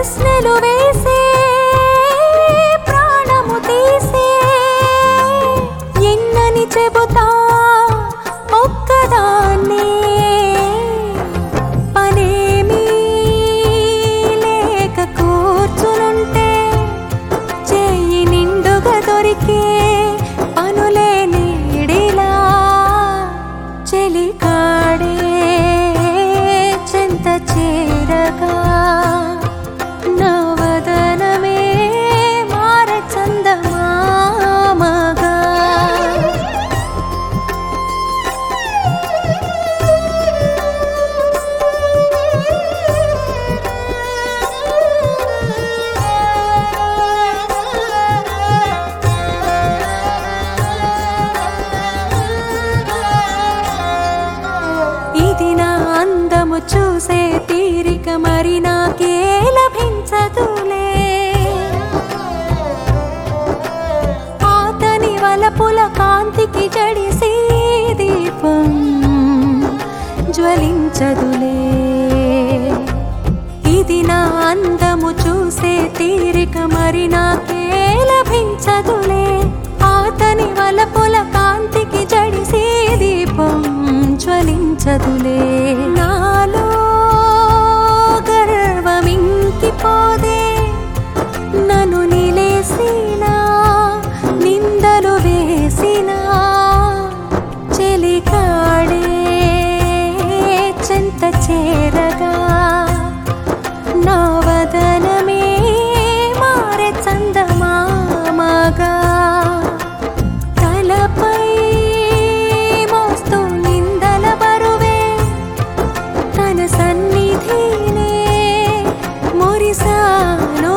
ప్రశ్నలు వేసే ప్రాణము తీసే ఎన్నని చెబుతా ఒక్కదాన్నే పనేమీ లేక కూర్చునుంటే చేయి నిండుగా దొరికే పనులే నీడిలా చెలికాడే చెంత చేరగా నవదనమే మార చందమామగా ఇది నా అందము చూసే తీరిక మరి నాకే లభించదులే ఆతని వలపుల కాంతికి జడిసి దీపం జ్వలించదులే ఇది నా అందము చూసే తీరిక మరి నాకే లభించదులే ఆతని వలపుల కాంతికి జడిసి దీపం జ్వలించదులే నాలో గర్వమింకిపోదే నన్ను నిలేసినా నిందలు వేసినా చెలికాడే చెంత చేరగా నా వదనమే మారే చందమామగా తలపై మోస్తూ నిందల బరువే తన సన్నిధినే మురిసాను